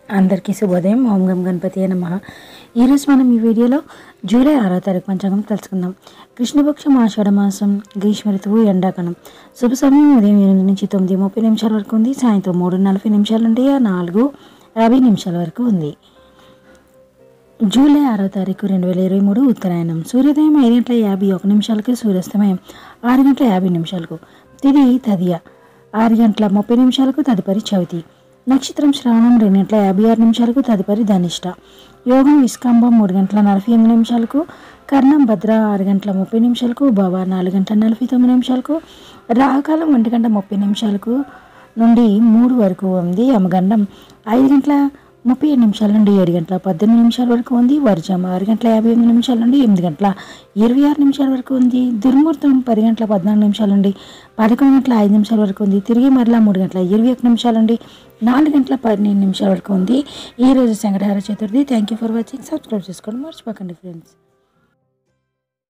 అందరికీ శుభోదయం ఓం గం గణపతి నమ ఈరోజు మనం ఈ వీడియోలో జూలై ఆరో తారీఖు పంచాంగం తెలుసుకుందాం కృష్ణపక్షం ఆషాఢ మాసం గ్రీష్మ ఋతువు ఎండాకాలం శుభ సమయం ఉదయం ఎనిమిది నుంచి తొమ్మిది ముప్పై నిమిషాల వరకు ఉంది సాయంత్రం మూడు నలభై నిమిషాల నుండి నాలుగు యాభై నిమిషాల వరకు ఉంది జూలై ఆరో తారీఖు రెండు వేల ఇరవై మూడు ఉత్తరాయణం సూర్యోదయం ఐదు గంటల యాభై ఒక నిమిషాలకు సూర్యాస్తమయం ఆరు గంటల యాభై నిమిషాలకు తిది తదియ ఆరు గంటల ముప్పై నిమిషాలకు తదుపరి చవితి నక్షత్రం శ్రవణం రెండు గంటల యాభై ఆరు నిమిషాలకు తదుపరి ధనిష్ట యోగం విస్కంభం మూడు గంటల నలభై ఎనిమిది నిమిషాలకు కర్ణం భద్ర ఆరు గంటల ముప్పై నిమిషాలకు భవ నాలుగు గంటల నలభై తొమ్మిది నిమిషాలకు రాహుకాలం ఒంటి గంట ముప్పై నిమిషాలకు నుండి మూడు వరకు ఉంది యమగండం ఐదు గంటల ముప్పై ఏడు నిమిషాల నుండి ఏడు గంటల పద్దెనిమిది నిమిషాల వరకు ఉంది వర్జం ఆరు గంటల యాభై ఎనిమిది నిమిషాల నుండి ఎనిమిది గంటల ఇరవై ఆరు నిమిషాల వరకు ఉంది దుర్ముహూర్తం పది గంటల పద్నాలుగు నిమిషాల నుండి పదకొండు గంటల ఐదు నిమిషాల వరకు ఉంది తిరిగి మరలా మూడు గంటల ఇరవై ఒక నిమిషాల నుండి నాలుగు గంటల పన్నెండు నిమిషాల వరకు ఉంది ఈ రోజు సంగడార Chaturthi thank you for watching subscribe చేసుకోండి మర్చిపోకండి ఫ్రెండ్స్